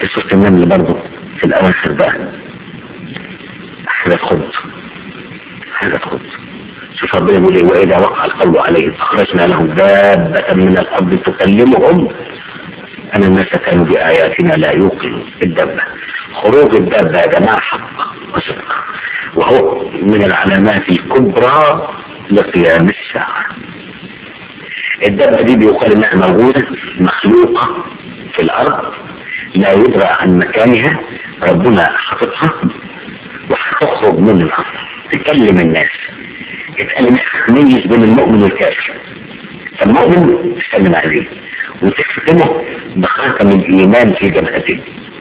في سورة النمل برضه في الأواخر بقى حاجة تخض حاجة تخض شوف ربنا يقول ايه وإذا وقع القول عليهم أخرجنا لهم دابة من الأرض تكلمهم أن الناس كانوا بآياتنا لا يوقنون الدابة خروج الدابة يا جماعة حق وصدق وهو من العلامات الكبرى لقيام الساعة الدابة دي بيقال انها موجودة مخلوقة في الارض لا يدرى عن مكانها ربنا حاططها وهتخرج من الارض تكلم الناس تتكلم تميز بين المؤمن والكافر فالمؤمن تسلم عليه وتختمه بخاتم الايمان في جبهته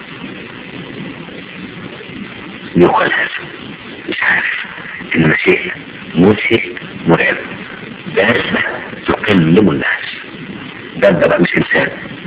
يقال هذا مش عارف المسيح مذهل مرعب دابة تكلم الناس دابة بقى مش إنسان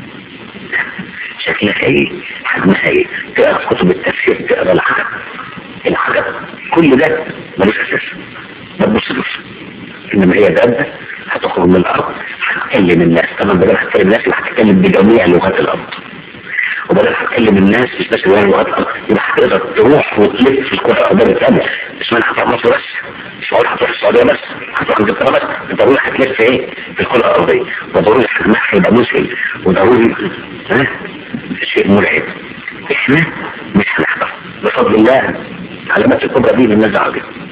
شكلها ايه حجمها ايه تقرا كتب التفسير تقرا العجب العجب كل ده ملوش اساس ما تبصلوش انما هي دابة هتخرج من الارض هتكلم الناس طبعا بدل هتكلم الناس هتتكلم بجميع لغات الارض وبدل هتكلم الناس مش بس بجميع لغات الارض يبقى هتقدر تروح وتلف في الكره الارضيه الثانيه مش معنى هتروح مصر بس مش معقول هتروح السعوديه بس هتروح انجلترا بس ضروري هتلف ايه في الكره الارضيه وضروري حجمها هيبقى مذهل وضروري ها شيء مرعب احنا مش هنحضر بفضل الله العلامات الكبرى دي من نزع بها